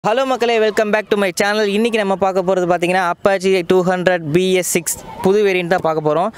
Hello மக்களே welcome back to my channel இன்றைக்கி நம்ம பார்க்க போகிறது பார்த்தீங்கன்னா Apache two hundred BS six புது வேரியன்ட் தான் பார்க்க போகிறோம்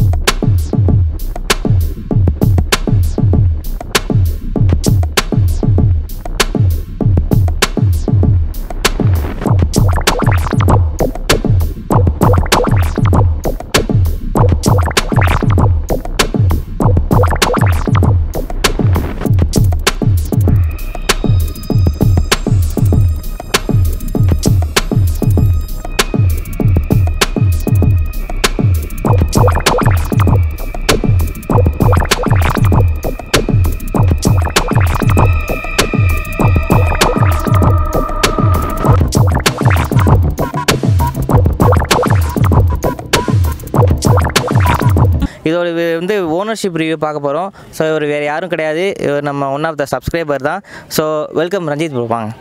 இதோட வி- வந்து ஓனர்ஷிப் ரிவ்யூ பார்க்க போகிறோம் ஸோ இவர் வேறு யாரும் கிடையாது இவர் நம்ம ஒன் ஆஃப் த சப்ஸ்கிரைபர் தான் ஸோ வெல்கம் ரஞ்சித் ப்ரோ வாங்க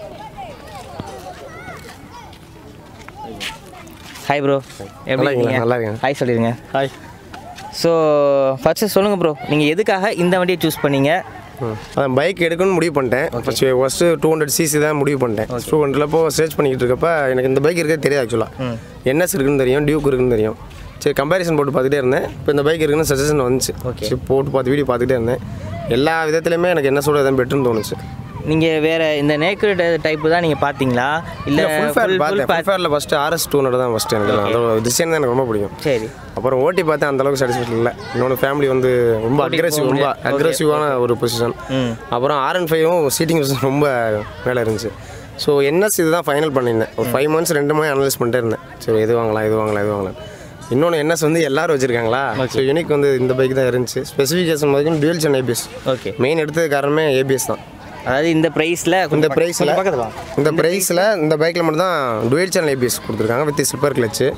ஹாய் ப்ரோ எப்படி நல்லா இருக்கீங்களா? இருக்கீங்க நல்லா இருக்கேன். ஹாய் சொல்லிடுங்க ஹாய் ஸோ ஃபஸ்ட்டு சொல்லுங்கள் ப்ரோ நீங்கள் எதுக்காக இந்த வண்டியை சூஸ் பண்ணீங்க அதான் பைக் எடுக்கணும்னு முடிவு பண்ணிட்டேன் first first two hundred CC தான் முடிவு பண்ணிட்டேன் டூ ஹண்ட்ரட்ல இப்போ சர்ச் பண்ணிக்கிட்டு இருக்கப்ப எனக்கு இந்த பைக் இருக்கே தெரியாது ஆக்சுவலாக என்எஸ் இருக்குன்னு தெரியும் டியூக் இருக்குன்னு தெரியும் சரி கம்பேரிசன் போட்டு பார்த்துட்டே இருந்தேன் இப்போ இந்த பைக் இருக்குன்னு சஜஷன் வந்துச்சு Okay. சரி போட்டு பார்த்து வீடியோ பார்த்துட்டே இருந்தேன் எல்லா விதத்துலையுமே எனக்கு என்ன சொல்கிறது தான் பெட்டர்னு தோணுச்சு நீங்கள் வேறு இந்த நேக்கட் டைப்பு தான் நீங்கள் பார்த்தீங்களா இல்லை ஃபுல் ஃபேர் பார்த்தேன் ஃபுல் ஃபேரில் ஃபஸ்ட்டு ஆர்எஸ் டூ ஹண்ட்ரட் தான் ஃபஸ்ட்டு எனக்கு அதோட டிசைன் தான் எனக்கு ரொம்ப பிடிக்கும் சரி அப்புறம் ஓட்டி பார்த்தேன் அந்த அளவுக்கு சாட்டிஸ்ஃபேக்ஷன் இல்லை இன்னொன்று ஃபேமிலி வந்து ரொம்ப அக்ரெசிவ் ரொம்ப அக்ரெசிவான ஒரு பொசிஷன் அப்புறம் ஆர் அண்ட் ஃபைவும் சீட்டிங் ரொம்ப மேலே இருந்துச்சு ஸோ என்எஸ் இதுதான் ஃபைனல் பண்ணியிருந்தேன் ஒரு ஃபைவ் மந்த்ஸ் ரெண்டு மணி அனலைஸ் பண்ணிட்டே இருந்தேன் சரி எது வாங்கலாம் இது வாங்கலாம் இது வாங்கலாம் இன்னொன்று என்எஸ் வந்து எல்லாரும் வச்சிருக்காங்களா ஸோ யூனிக் வந்து இந்த பைக் தான் இருந்துச்சு ஸ்பெசிஃபிகேஷன் பார்த்தீங்கன்னா dual channel ABS okay main எடுத்தது காரணமே ஏபிஎஸ் தான் அதாவது இந்த ப்ரைஸில் இந்த ப்ரைஸில் பக்கத்தில் வா இந்த ப்ரைஸில் இந்த பைக்கில் மட்டும் தான் டுவெல் சேனல் ஏபிஎஸ் கொடுத்துருக்காங்க வித் ஸ்லிப்பர் கிளச்சு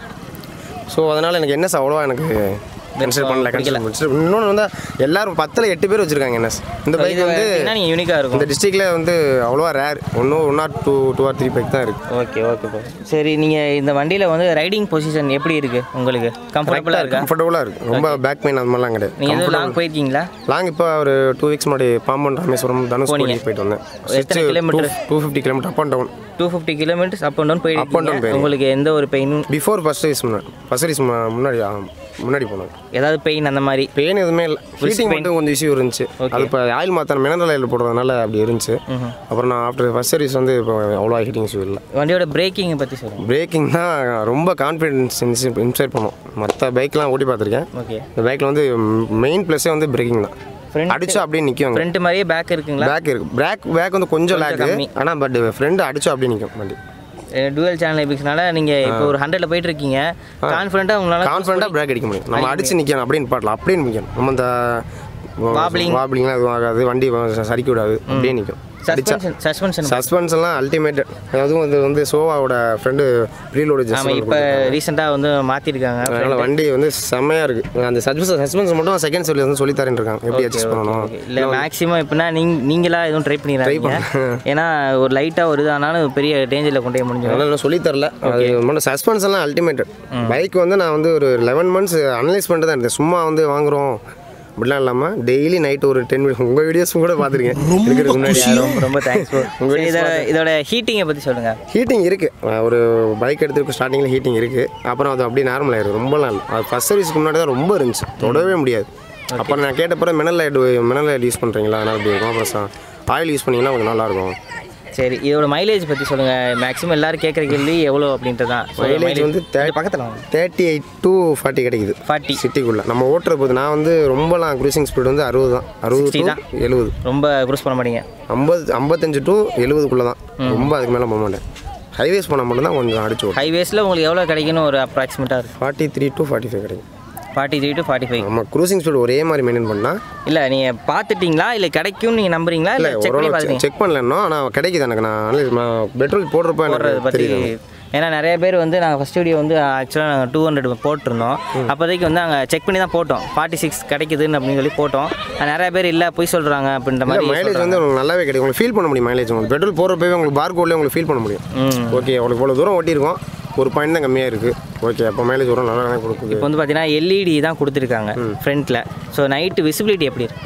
ஸோ அதனால் எனக்கு என்எஸ் அவ்வளோவா எனக்கு கன்சிடர் பண்ணல கன்சிடர் பண்ணல இன்னொன்று வந்து எல்லாரும் பத்தில் எட்டு பேர் வச்சுருக்காங்க என்எஸ் இந்த பைக் வந்து நீங்கள் யூனிக்காக இருக்கும் இந்த டிஸ்ட்ரிக்டில் வந்து அவ்வளோவா ரேர் ஒன்றும் one or two two or three bike தான் இருக்குது ஓகே ஓகே ப்ரோ சரி நீங்கள் இந்த வண்டியில் வந்து ரைடிங் பொசிஷன் எப்படி இருக்குது உங்களுக்கு கம்ஃபர்டபுளாக இருக்கா கம்ஃபர்டபுளாக இருக்குது ரொம்ப பேக் பெயின் அந்த மாதிரிலாம் கிடையாது நீங்கள் எதுவும் லாங் போயிருக்கீங்களா லாங் இப்போ ஒரு டூ வீக்ஸ் முன்னாடி பாம்பன் ராமேஸ்வரம் தனுஷ்கோடி போயிட்டு வந்தேன் எத்தனை kilometer? Two fifty kilometre up and down two fifty kilometres up and down Up and down போயிருக்கீங்க போயிருக்கேன். உங்களுக்கு எந்த ஒரு பெயினும் பிஃபோர் ஃபஸ்ட் ரீஸ் முன்னாடி ஃபஸ்ட் ரீஸ் முன்னாடி ஆ, முன்னாடி போனோம் ஏதாவது பெயின் அந்த மாதிரி பெயின் எதுவுமே இல்லை ஹீட்டிங் மட்டும் கொஞ்சம் இஷ்யூ இருந்துச்சு அது இப்போ ஆயில் மாற்ற மினரல் ஆயில் போடுறதுனால அப்படி இருந்துச்சு அப்புறம் நான் ஆஃப்டர் ஃபர்ஸ்ட் சர்வீஸ் வந்து இப்போ அவ்வளோ ஹீட்டிங் இஷ்யூ இல்லை வண்டியோட பிரேக்கிங்கை பற்றி சொல்லுங்கள் பிரேக்கிங் தான் ரொம்ப கான்ஃபிடென்ஸ் இன்ஸ்பைர் பண்ணும் மற்ற பைக்லாம் ஓட்டி பார்த்துருக்கேன் ஓகே இந்த பைக்கில் வந்து மெயின் ப்ளஸ்ஸே வந்து பிரேக்கிங் தான் Front- அடிச்சா அப்படியே நிற்கும் ஃப்ரண்ட் மாதிரியே பேக் இருக்குங்களா பேக் இருக்கு பேக் பேக் வந்து கொஞ்சம் லேக்கு கம்மி. ஆனால் பட் ஃப்ரெண்டு அடிச்சா அப்படியே நிற்கும் வண்டி டுவல் சேனல் எபிக்ஸ்னால நீங்கள் இப்போ ஒரு ஹண்ட்ரடில் போயிட்டு இருக்கீங்க கான்ஃபிடண்ட்டாக உங்களால் கான்ஃபிடண்ட்டாக பிரேக் அடிக்க முடியும் நம்ம அடிச்சு நிற்கணும் அப்படின்னு பாட்டலாம் அப்படியே நிற்கணும் நம்ம இந்த Wobbling. வாப்ளிங்லாம் எதுவும் ஆகாது வண்டி சரிக்க விடாது அப்படியே நிற்கும் சஸ்பென்ஷன் சஸ்பென்ஷன் சஸ்பென்ஸ் எல்லாம் அல்டிமேட் அதுவும் இது வந்து சோவாவோட ஃப்ரெண்டு ப்ரீலோடு ஆமாம் ஜஸ்ட் இப்போ ரீசெண்டாக வந்து மாற்றிருக்காங்க அதனால வண்டி வந்து செம்மையாக இருக்குது அந்த சஸ்பென்ஸ் சஸ்பென்ஸ் மட்டும் செகண்ட் சொல்லி வந்து சொல்லி தரேன் இருக்காங்க எப்படி அட்ஜஸ்ட் பண்ணணும் இல்லை மேக்ஸிமம் எப்படின்னா நீங்க நீங்களா எதுவும் ட்ரை பண்ணிடுறாங்க ஏன்னா ஒரு லைட்டாக ஒரு இதானாலும் பெரிய டேஞ்சரில் கொண்டு போய் முடிஞ்சிடும் அதனால நான் சொல்லி தரல அது மட்டும் சஸ்பென்ஸ் எல்லாம் அல்டிமேட் பைக் வந்து நான் வந்து ஒரு லெவன் மந்த்ஸ் அனலைஸ் பண்ணிட்டு தான் இருந்தேன் சும்மா வந்து வாங்குறோம் அப்படிலாம் இல்லாமல் டெய்லி நைட் ஒரு டென் மினிட்ஸ் உங்கள் வீடியோஸும் கூட பார்த்துருக்கேன் இருக்கிறதுக்கு முன்னாடி ரொம்ப ரொம்ப தேங்க்ஸ் இதோட இதோட ஹீட்டிங்கை பற்றி சொல்லுங்கள் ஹீட்டிங் இருக்குது ஒரு பைக் எடுத்துருக்கு ஸ்டார்டிங்கில் ஹீட்டிங் இருக்குது அப்புறம் அது அப்படியே நார்மல் ஆயிருக்கு ரொம்ப நாள் அது ஃபஸ்ட் சர்வீஸ்க்கு முன்னாடி தான் ரொம்ப இருந்துச்சு தொடவே முடியாது அப்புறம் நான் கேட்டப்பறம் மினல் லைட் மினல் லைட் யூஸ் பண்ணுறீங்களா அதனால் அப்படி இருக்கும் அப்புறம் ஆயில் யூஸ் பண்ணிங்கன்னா கொஞ்சம் நல்லாயிருக்கும் சரி இதோட மைலேஜ் பற்றி சொல்லுங்கள் மேக்ஸிமம் எல்லாரும் கேட்குற கேள்வி எவ்வளோ அப்படின்ட்டு தான் மைலேஜ் வந்து பக்கத்தில் வாங்க தேர்ட்டி எயிட் டு ஃபார்ட்டி கிடைக்குது ஃபார்ட்டி சிட்டிக்குள்ளே நம்ம ஓட்டுற போது நான் வந்து ரொம்பலாம் க்ரூசிங் ஸ்பீடு வந்து அறுபது தான் அறுபது டு எழுபது ரொம்ப க்ரூஸ் பண்ண மாட்டீங்க ஐம்பது ஐம்பத்தஞ்சு டு எழுபதுக்குள்ளே தான் ரொம்ப அதுக்கு மேலே போக மாட்டேன் ஹைவேஸ் போனால் மட்டும்தான் கொஞ்சம் அடிச்சு ஓடும் ஹைவேஸில் உங்களுக்கு எவ்வளோ கிடைக்குன்னு ஒரு அப்ராக்சிமேட்டாக இருக்கும் forty three to forty five கிடைக்கும் forty three to forty five நம்ம க்ரூசிங் ஸ்பீடு ஒரே மாதிரி மெயின்டைன் பண்ணால் இல்லை நீங்கள் பார்த்துட்டீங்களா இல்லை கிடைக்கும்னு நீங்கள் நம்புறீங்களா இல்லை செக் பண்ணி ஓரளவு பார்த்துட்டீங்க செக் பண்ணல இன்னும் ஆனால் கிடைக்குது எனக்கு நான் analyze- நான் பெட்ரோல் போடுறப்ப போடுறது எனக்கு பற்றி தெரியுது ஏன்னா நிறைய பேர் வந்து நாங்கள் ஃபஸ்ட் வீடியோ வந்து ஆக்சுவலாக நாங்கள் டூ ஹண்ட்ரட் போட்டிருந்தோம் அப்போதைக்கு வந்து நாங்கள் செக் பண்ணி தான் போட்டோம் ஃபார்ட்டி சிக்ஸ் கிடைக்குதுன்னு அப்படின்னு சொல்லி போட்டோம் ஆனா, நிறைய பேர் இல்லை போய் சொல்கிறாங்க அப்படின்ற மாதிரி மைலேஜ் வந்து உங்களுக்கு நல்லாவே கிடைக்கும் உங்களுக்கு ஃபீல் பண்ண முடியும் மைலேஜ் உங்களுக்கு பெட்ரோல் போடுறப்பவே உங்களுக்கு பார் கோட்லேயே உங்களுக்கு ஃபீல் பண்ண முடியும் ம் ஓகே உங்களுக்கு இவ்வளோ தூரம் ஓட்டியிருக்கோம் ஒரு பாயிண்ட் தான் கம்மியாக இருக்குது ஓகே அப்போ மைலேஜ் வரும் நல்லா தான் கொடுக்குது இப்போ வந்து பார்த்தீங்கன்னா எல்இடி தான் கொடுத்துருக்காங்க ஃப்ரண்ட்டில் ஸோ நைட்டு விசிபிலிட்டி எப்படி இருக்கு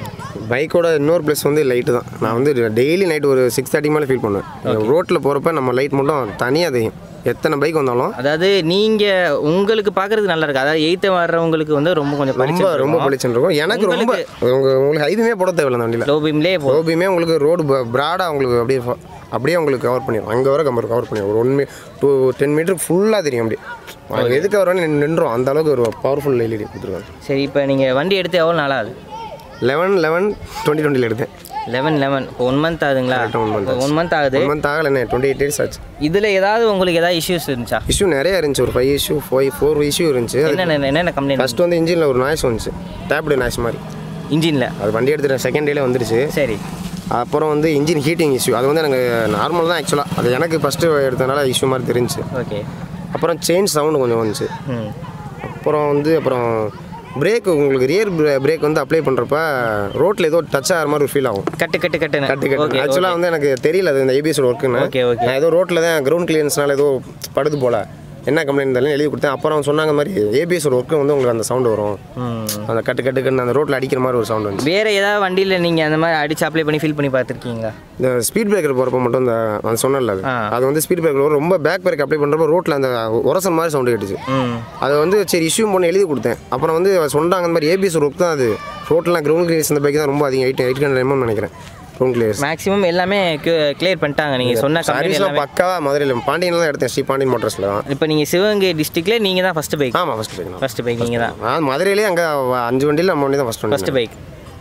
பைக்கோட இன்னொரு ப்ளஸ் வந்து லைட்டு தான் நான் வந்து டெய்லி நைட் ஒரு சிக்ஸ் தேர்ட்டி மேலே ஃபீல் பண்ணுவேன் ரோட்டில் போகிறப்ப நம்ம லைட் மட்டும் தனியாக தெரியும் எத்தனை பைக் வந்தாலும் அதாவது நீங்கள் உங்களுக்கு பார்க்கறதுக்கு நல்லா இருக்கு அதாவது எயித்து வர்றவங்களுக்கு வந்து ரொம்ப கொஞ்சம் ரொம்ப ரொம்ப பளிச்சுன்னு இருக்கும் எனக்கு ரொம்ப உங்க உங்களுக்கு ஹைதுமே போட தேவையில்ல அந்த வண்டியில் லோ பீம்லேயே போ ரோபியுமே உங்களுக்கு ரோடு ப்ராடாக உங்களுக்கு அப்படியே ஃப- அப்படியே உங்களுக்கு கவர் பண்ணிடும் அங்கே வர கம்பர் கவர் பண்ணிடும் ஒரு ஒன் மீ டூ டென் மீட்டர் ஃபுல்லாக தெரியும் அப்படி அது எதுக்கு வரணும் நின்றுரும் அந்த அளவுக்கு ஒரு பவர்ஃபுல் எல்இடி கொடுத்துருக்காங்க சரி இப்போ நீங்கள் வண்டி எடுத்து எவ்வளோ நாள் ஆகுது லெவன் லெவன் டுவெண்ட்டி டுவெண்ட்டியில் எடுத்தேன் லெவன் லெவன் இப்போ ஒன் மந்த் ஆகுதுங்களா Correct, one month one month ஆகுது ஒன் மந்த் ஆகலை என்ன டுவெண்ட்டி எயிட் டேஸ் ஆச்சு இதில் ஏதாவது உங்களுக்கு ஏதாவது இஷ்யூஸ் இருந்துச்சா இஷ்யூ நிறைய இருந்துச்சு ஒரு five issue five four issue இருந்துச்சு என்னென்ன என்னென்ன கம்ப்ளைண்ட் ஃபர்ஸ்ட் வந்து இன்ஜினில் ஒரு நாய்ஸ் வந்துச்சு டேப்டு நாய்ஸ் மாதிரி இன்ஜினில் அது வண்டி எடுத்துகிட்ட செகண்ட் டேலே வந்துடுச்சு சரி அப்புறம் வந்து இன்ஜின் ஹீட்டிங் இஷ்யூ அது வந்து எனக்கு நார்மல் தான் ஆக்சுவலாக அது எனக்கு ஃபஸ்ட்டு எடுத்தனால இஷ்யூ மாதிரி தெரிஞ்சுச்சு ஓகே அப்புறம் செயின் சவுண்டு கொஞ்சம் வந்துச்சு ம் அப்புறம் வந்து அப்புறம் பிரேக் உங்களுக்கு ரியர் பிரேக் வந்து அப்ளை பண்ணுறப்ப ரோட்டில் ஏதோ டச் ஆகிற மாதிரி ஒரு ஃபீல் ஆகும் கட்டு கட்டு கட்டுன்னு கட்டு கட்டு ஓகே ஆக்சுவலாக வந்து எனக்கு தெரியல அது இந்த ஏபிஎஸ் ஒர்க்குன்னு ஓகே ஓகே நான் ஏதோ ரோட்டில் தான் கிரவுண்ட் கிளியரன்ஸ்னால ஏதோ படுது போல என்ன கம்ப்ளைண்ட் இருந்தாலும் எழுதி கொடுத்தேன் அப்புறம் சொன்னாங்க மாதிரி ஏபிஎஸ் ஒர்க்கு வந்து உங்களுக்கு அந்த சவுண்டு வரும் ம் அந்த கட்டு கட்டு கட்டுன்னு அந்த ரோட்டில் அடிக்கிற மாதிரி ஒரு சவுண்ட் வந்துச்சு வேற ஏதாவது வண்டியில் நீங்கள் அந்த மாதிரி அடிச்சு அப்ளை பண்ணி ஃபீல் பண்ணி பார்த்துருக்கீங்களா இந்த ஸ்பீட் பிரேக்கர் போகிறப்ப மட்டும் இந்த அது சொன்னல அது ஆ. அது வந்து ஸ்பீட் பிரேக்கர் ரொம்ப பேக் பிரேக் அப்ளை பண்ணுறப்ப ரோட்டில் அந்த உரசல் மாதிரி சவுண்டு கேட்டுச்சு ம் அதை வந்து சரி இஷ்யூ பண்ணி எழுதி கொடுத்தேன் அப்புறம் வந்து சொன்னாங்க அந்த மாதிரி ஏபிஎஸ் ஒர்க் தான் அது ரோட்லாம் கிரவுண்ட் கிளியர்ஸ் இந்த பைக் தான் ரொம்ப அதிகம் எயிட் எயிட் ஹண்ட்ரட் எம்எம் நினைக்கிறேன் கிரவுண்ட் கிளியர்ஸ் மேக்ஸிமம் எல்லாமே கிளியர் பண்ணிட்டாங்க நீங்கள் சொன்ன கம்பெனி சர்வீஸ்லாம் பக்காவாக மதுரையில் பாண்டியனில் தான் எடுத்தேன் ஸ்ரீ பாண்டியன் மோட்டர்ஸில் தான் இப்போ நீங்கள் சிவகங்கை டிஸ்ட்ரிக்ட்ல நீங்கள் தான் ஃபஸ்ட்டு பைக் ஆமாம் ஃபஸ்ட் பைக் ஃபஸ்ட்டு பைக் நீங்கள் தான் நான் மதுரையிலேயே அங்கே அஞ்சு வண்டியில் நம்ம வண்டி தான் ஃபஸ்ட் வண்டி ஃபஸ்ட்டு பைக்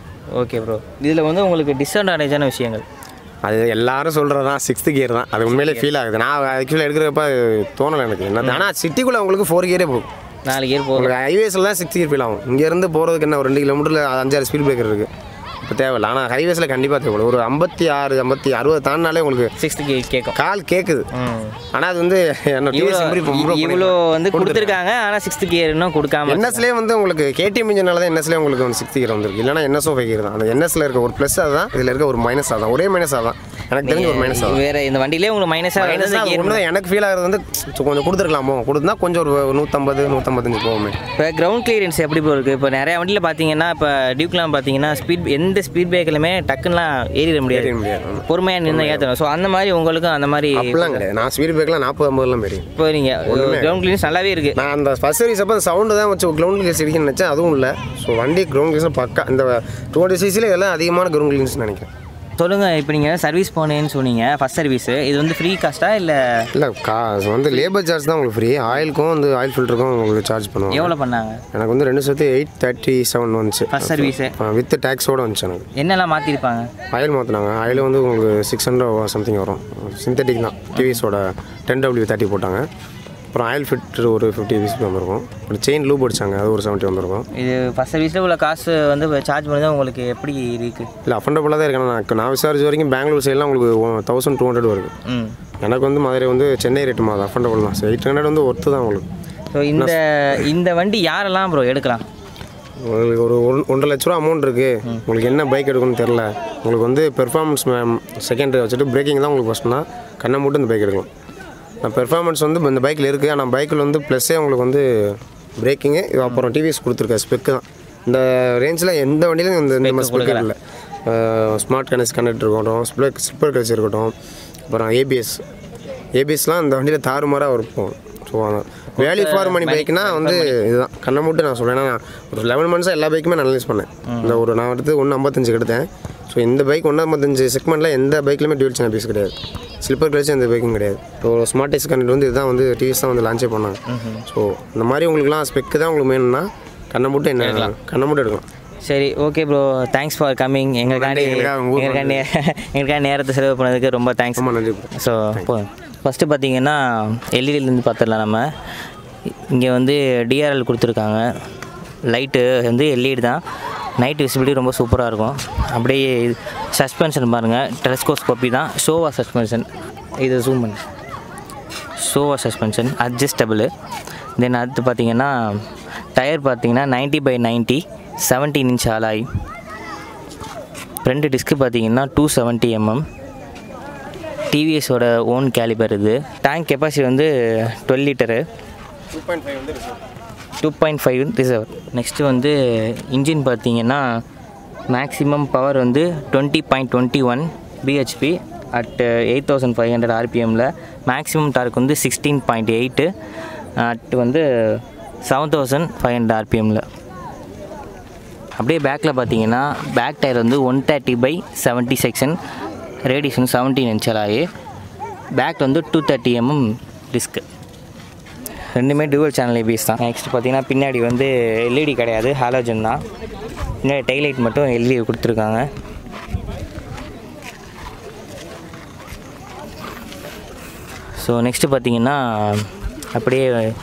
ஓகே ப்ரோ இதில் வந்து உங்களுக்கு டிஸ்அட்வான்டேஜான விஷயங்கள் அது எல்லாரும் சொல்கிறது தான் சிக்ஸ்த்து கியர் தான் அது உண்மையிலே ஃபீல் ஆகுது நான் ஆக்சுவலாக எடுக்கிறப்ப தோணலை எனக்கு என்ன ஆனால் சிட்டிக்குள்ளே உங்களுக்கு ஃபோர் கியரே போகும் நாலு கியர் போகும் உங்களுக்கு ஹைவேஸில் தான் சிக்ஸ் கியர் ஃபீல் ஆகும் இங்கேருந்து போகிறதுக்கு என்ன ஒரு ரெண்டு கிலோமீட்டரில் அஞ்சாறு ஸ்பீட் பிரேக்கர் இருக்குது இப்போ தேவையில்ல ஆனால் ஹைவேஸில் கண்டிப்பாக தேவையில்ல ஒரு ஐம்பத்தி ஆறு ஐம்பத்தி அறுபது தாண்டினாலே உங்களுக்கு சிக்ஸ்த்து கியர் கேட்கும் கால் கேட்குது ம் ஆனால் அது வந்து என்ன இவ்வளோ டிவிஎஸ் இம்ப்ரூவ் இவ்வளோ வந்து கொடுத்துருக்காங்க ஆனால் சிக்ஸ்த்து கியர் இன்னும் கொடுக்காம என்எஸ்லேயே வந்து உங்களுக்கு கேடிஎம் இன்ஜினால தான் என்எஸ்லேயே உங்களுக்கு வந்து சிக்ஸ்த் கியர் வந்திருக்கு இல்லைனா என்எஸ்ஓ ஃபைவ் கியர் தான் அந்த என்எஸ்ல இருக்க ஒரு ப்ளஸ் அதுதான் இதில் இருக்க ஒரு மைனஸ் அதான் ஒரே மைனஸ் அதான் எனக்கு தெரிஞ்ச ஒரு மைனஸ் அதான் வேற இந்த வண்டியிலே உங்களுக்கு மைனஸாக மைனஸ் ஒன்று எனக்கு ஃபீல் ஆகிறது வந்து ஸோ கொஞ்சம் கொடுத்துருக்கலாமோ கொடுத்தா கொஞ்சம் ஒரு நூற்றம்பது நூற்றம்பத்தஞ்சு போகுமே இப்போ கிரவுண்ட் கிளியரன்ஸ் எப்படி இப்போ இருக்குது இப்போ நிறைய வண்டியில் பார்த்தீங்கன்னா இப்போ டியூக்லாம் பார்த்தீங்கன்னா ஸ்பீட் எந்த ஸ்பீட் பிரேக்லையுமே டக்குன்னுலாம் ஏறிட முடியாது ஏறிட முடியாது, ஆமா. பொறுமையாக நின்று ஏற்றணும் ஸோ அந்த மாதிரி உங்களுக்கும் அந்த மாதிரி அப்படிலாம் கிடையாது நான் ஸ்பீட் பிரேக்லாம் நாற்பது ஐம்பதுலாம் பெரிய இப்போ நீங்கள் கிரவுண்ட் கிளியரன்ஸ் நல்லாவே இருக்குது நான் அந்த ஃபர்ஸ்ட் சர்வீஸ் அப்போ சவுண்டு தான் வச்சு கிரவுண்ட் கிளியர்ஸ் அடிக்கணும்னு நினச்சேன் அதுவும் இல்லை ஸோ வண்டி கிரவுண்ட் கிளியர்ஸ் பக்கா இந்த டூ ஹண்ட்ரட் சிசியில் இதெல்லாம் அதிகமான கிரவுண்ட் கிளியர்ஸ் நினைக்கிறேன் சொல்லுங்கள் இப்போ நீங்கள் சர்வீஸ் போனேன்னு சொன்னீங்க ஃபஸ்ட் சர்வீஸ் இது வந்து ஃப்ரீ காஸ்ட்டா இல்லை இல்லை கா வந்து லேபர் சார்ஜ் தான் உங்களுக்கு ஃப்ரீ ஆயிலுக்கும் வந்து ஆயில் ஃபில்டருக்கும் உங்களுக்கு சார்ஜ் பண்ணுவாங்க எவ்வளோ பண்ணாங்க எனக்கு வந்து ரெண்டு சேர்த்து எயிட் தேர்ட்டி செவன் வந்துச்சு ஃபஸ்ட் சர்வீஸு வித் டேக்ஸோடு வந்துச்சு எனக்கு என்னெல்லாம் மாற்றிருப்பாங்க ஆயில் மாற்றினாங்க ஆயில் வந்து உங்களுக்கு சிக்ஸ் ஹண்ட்ரட் சம்திங் வரும் சிந்தட்டிக் தான் டிவிஸோட டென் டபிள்யூ தேர்ட்டி போட்டாங்க அப்புறம் ஆயில் ஃபில்டர் ஒரு ஃபிஃப்டி பிசிபி வந்திருக்கும் அப்புறம் செயின் லூப் அடிச்சாங்க அது ஒரு செவன்ட்டி வந்திருக்கும் இது ஃபஸ்ட் சர்வீஸில் உள்ள காசு வந்து சார்ஜ் பண்ணி தான் உங்களுக்கு எப்படி இருக்குது இல்லை அஃபண்டபுளாக தான் இருக்கேன் நான் நான் விசாரிச்ச வரைக்கும் பெங்களூர் சைட்லாம் உங்களுக்கு தௌசண்ட் டூ ஹண்ட்ரட் வருது ம் எனக்கு வந்து மதுரை வந்து சென்னை ரேட்டு மாதிரி அஃபண்டபுள் தான் எயிட் ஹண்ட்ரட் வந்து ஒர்த்து தான் உங்களுக்கு ஸோ இந்த இந்த வண்டி யாரெல்லாம் ப்ரோ எடுக்கலாம் உங்களுக்கு ஒரு ஒன் ஒன்றரை லட்ச ரூபா அமௌண்ட் இருக்குது உங்களுக்கு என்ன பைக் எடுக்கணும்னு தெரில உங்களுக்கு வந்து பெர்ஃபார்மன்ஸ் செகண்டரி வச்சுட்டு பிரேக்கிங் தான் உங்களுக்கு ஃபஸ்ட்னா கண்ணை மட்டும் இந்த பைக் எடுக்கலாம் நான் பெர்ஃபார்மன்ஸ் வந்து இந்த பைக்கில் இருக்குது ஆனால் பைக்கில் வந்து ப்ளஸ்ஸே உங்களுக்கு வந்து பிரேக்கிங்கு இது அப்புறம் டிவிஎஸ் கொடுத்துருக்க ஸ்பெக்கு தான் இந்த ரேஞ்சில் எந்த வண்டியிலும் இந்த இந்த மாதிரி ஸ்பெக் இல்லை ஸ்மார்ட் கனெக்ட் கனெக்ட் இருக்கட்டும் ஸ்ப்ளக் ஸ்லிப்பர் கிளச் இருக்கட்டும் அப்புறம் ஏபிஎஸ் ஏபிஎஸ்லாம் இந்த வண்டியில் தாறுமாறாக இருக்கும் ஸோ வேல்யூ ஃபார் மணி பைக்னா வந்து இதுதான் கண்ணை மட்டும் நான் சொல்கிறேன் ஏன்னா ஒரு லெவன் மந்த்ஸாக எல்லா பைக்குமே நான் அனலைஸ் பண்ணேன் இந்த ஒரு நான் எடுத்து ஒன்று ஐம்பத்தஞ்சுக்கு எடுத்தேன் ஸோ இந்த பைக் ஒன்று ஐம்பத்தஞ்சு செக்மெண்ட்டில் எந்த பைக்லையுமே டியூல் சேனல் பீஸ் கிடையாது ஸ்லிப்பர் கிளச்சும் எந்த பைக்கும் கிடையாது ஸோ ஸ்மார்ட் டெக்ஸ் கனெக்ட் வந்து இதுதான் வந்து டிவிஸ் தான் வந்து லான்ச்சே பண்ணாங்க ஸோ இந்த மாதிரி உங்களுக்குலாம் ஸ்பெக்கு தான் உங்களுக்கு வேணும்னா கண்ணை மட்டும் என்ன கண்ணை மட்டும் எடுக்கலாம் சரி okay bro thanks for coming எங்களுக்காண்டி எங்களுக்காக உங்க ஊர் எங்களுக்காண்டி எங்களுக்காக நேரத்தை செலவு பண்ணதுக்கு ரொம்ப தேங்க்ஸ் ரொம்ப நன்றி bro. ஸோ ஃபஸ்ட்டு பார்த்தீங்கன்னா எல்இடிலேருந்து பார்த்துடலாம் நம்ம இங்கே வந்து டிஆர்எல் கொடுத்துருக்காங்க லைட்டு வந்து எல்இடி தான் நைட் விசிபிலிட்டி ரொம்ப சூப்பராக இருக்கும் அப்படியே சஸ்பென்ஷன் பாருங்கள் டெலஸ்கோஸ்கோப்பி தான் ஷோவா சஸ்பென்ஷன் இது ஜூம் பண்ணு ஷோவா சஸ்பென்ஷன் அட்ஜஸ்டபிள் தென் அடுத்து பார்த்தீங்கன்னா டயர் பார்த்தீங்கன்னா 90 by 90 seventeen inch alloy front disc பார்த்தீங்கன்னா டூ செவன்ட்டி எம்எம் டிவிஎஸோட ஓன் கேலிபர் இது டேங்க் கெப்பாசிட்டி வந்து twelve litre two point five reserve next வந்து இன்ஜின் பார்த்தீங்கன்னா மேக்ஸிமம் பவர் வந்து twenty point twenty one BHP at eight thousand five hundred ஆர்பிஎம்மில் maximum torque வந்து sixteen point eight at வந்து seven thousand five hundred ஆர்பிஎம்மில் அப்படியே பேக்கில் பார்த்தீங்கன்னா பேக் டயர் வந்து one thirty by seventy section radiation seventeen இன்ச்சல் ஆகி பேக் வந்து டூ தேர்ட்டி எம்எம் டிஸ்க்கு ரெண்டுமே டுவல் சேனல் ஏபிஎஸ் தான் நெக்ஸ்ட் பார்த்தீங்கன்னா பின்னாடி வந்து எல்இடி கிடையாது ஹாலோஜன் தான் பின்னாடி டைலைட் மட்டும் எல்இடி கொடுத்துருக்காங்க ஸோ நெக்ஸ்ட்டு பார்த்தீங்கன்னா அப்படியே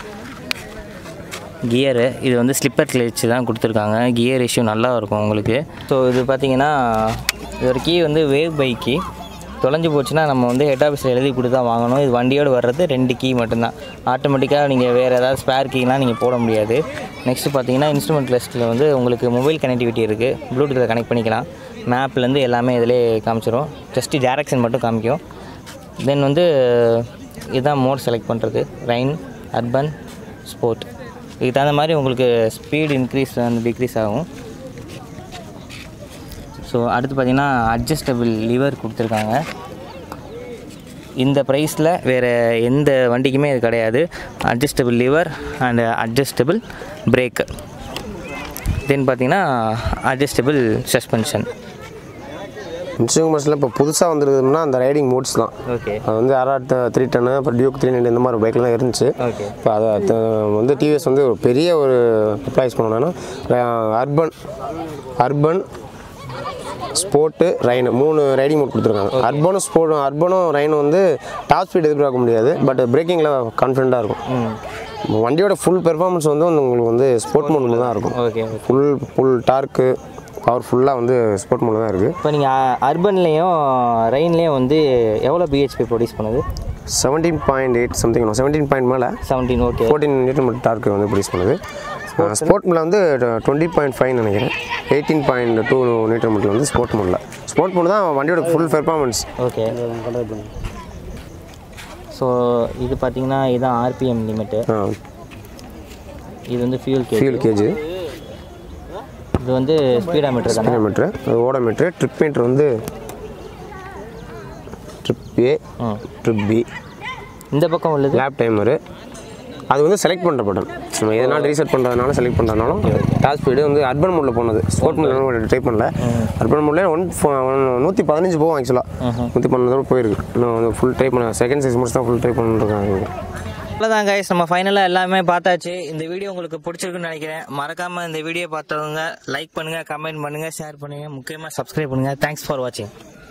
கியரு இது வந்து ஸ்லிப்பர் கிளச் தான் கொடுத்துருக்காங்க கியர் இஷ்யூ நல்லா இருக்கும் உங்களுக்கு ஸோ இது பார்த்தீங்கன்னா இது ஒரு கீ வந்து வேவ் பை கீ தொலைஞ்சு போச்சுன்னா நம்ம வந்து ஹெட் ஆஃபீஸில் எழுதி கொடுத்து தான் வாங்கணும் இது வண்டியோடு வர்றது ரெண்டு கீ மட்டும்தான் ஆட்டோமேட்டிக்காக நீங்கள் வேறு ஏதாவது ஸ்பேர் கீலாம் நீங்கள் போட முடியாது நெக்ஸ்ட்டு பார்த்தீங்கன்னா இன்ஸ்ட்ருமெண்ட் லிஸ்ட்டில் வந்து உங்களுக்கு மொபைல் கனெக்டிவிட்டி இருக்குது ப்ளூடூத்தில் கனெக்ட் பண்ணிக்கலாம் மேப்லேருந்து எல்லாமே இதிலே காமிச்சிரும் ஜஸ்ட்டு டேரக்ஷன் மட்டும் காமிக்கும் தென் வந்து இதுதான் மோட் செலக்ட் பண்ணுறது ரைன் அர்பன் ஸ்போர்ட் இதுக்கு தகுந்த மாதிரி உங்களுக்கு ஸ்பீடு இன்க்ரீஸ் அண்ட் டிக்ரீஸ் ஆகும் ஸோ அடுத்து பார்த்தீங்கன்னா அட்ஜஸ்டபிள் லிவர் கொடுத்துருக்காங்க இந்த ப்ரைஸில் வேறு எந்த வண்டிக்குமே இது கிடையாது adjustable lever and adjustable brake then பார்த்தீங்கன்னா அட்ஜஸ்டபிள் சஸ்பென்ஷன் இன்ஸ்ட்ருமெண்ட்ஸில் இப்போ புதுசாக வந்துருக்குதுன்னா அந்த ரைடிங் மோட்ஸ் தான் ஓகே அது வந்து ஆர்ஆர் த்ரீ டென்னு அப்புறம் டியூக் த்ரீ நைன் இந்த மாதிரி பைக்லாம் இருந்துச்சு ஓகே இப்போ அதை த- வந்து டிவிஎஸ் வந்து ஒரு பெரிய ஒரு அப்ளைஸ் பண்ணணும்னா அர்பன் அர்பன் ஸ்போர்ட்டு ரைனு மூணு ரைடிங் மோட் கொடுத்துருக்காங்க அர்பனும் ஸ்போர்ட் அர்பனும் ரைனும் வந்து டாப் ஸ்பீட் எதிர்பார்க்க முடியாது பட் பிரேக்கிங்கில் கான்ஃபிடண்ட்டாக இருக்கும் வண்டியோட ஃபுல் பெர்ஃபார்மன்ஸ் வந்து உங்களுக்கு வந்து ஸ்போர்ட் மோடில் தான் இருக்கும் okay full full torque power ஃபுல்லாக வந்து ஸ்போர்ட் மோடில் தான் இருக்குது இப்போ நீங்கள் அர்பன்லேயும் ரெயின்லேயும் வந்து எவ்வளோ பிஹெச்பி ப்ரொடியூஸ் பண்ணுது seventeen point eight something seventeen point மேலே seventeen okay fourteen newton metre torque வந்து ப்ரொடியூஸ் பண்ணுது ஸ்போர்ட் மோடில் வந்து டுவெண்ட்டி பாயிண்ட் ஃபைவ் நினைக்கிறேன் eighteen point two newton metre வந்து ஸ்போர்ட் மோடில் ஸ்போர்ட் மோட் தான் வண்டியோட ஃபுல் பெர்ஃபார்மன்ஸ் ஓகே ஸோ இது பார்த்தீங்கன்னா இதுதான் ஆர்பிஎம் லிமிட்டு இது வந்து ஃபியூல் கேஜ் ஃபியூல் கேஜ் இது வந்து ஸ்பீடாமீட்டர் தானே மீட்ரு ஓட மீட்ரு ட்ரிப் மீட்ரு வந்து trip A hmm trip B இந்த பக்கம் உள்ளது லேப் டைமரு அது வந்து செலக்ட் பண்ணுற பட்டன் நம்ம எதனால் ரீசெட் பண்ணுறதுனால செலக்ட் பண்ணுறதுனாலும் டாப் ஸ்பீடு வந்து அர்பன் மோடில் போனது ஸ்போர்ட் மோடில் டைப் பண்ணல அர்பன் மோடில் ஒன் நூற்றி பதினஞ்சு போகும் ஆக்சுவலாக நூற்றி பன்னெண்டோட போயிருக்கு இன்னும் வந்து ஃபுல் டைப் பண்ண செகண்ட் சிக்ஸ் மந்த்ஸ் தான் ஃபுல் டைப் பண்ணிருக்காங்க அவ்வளோதான் கைஸ் நம்ம ஃபைனலாக எல்லாமே பார்த்தாச்சு இந்த வீடியோ உங்களுக்கு பிடிச்சிருக்குன்னு நினைக்கிறேன் மறக்காமல் இந்த வீடியோ பார்த்தவங்க லைக் பண்ணுங்கள் கமெண்ட் பண்ணுங்கள் ஷேர் பண்ணுங்கள் முக்கியமாக சப்ஸ்கிரைப் பண்ணுங்கள் தேங்க்ஸ் ஃபார் வாட்சிங்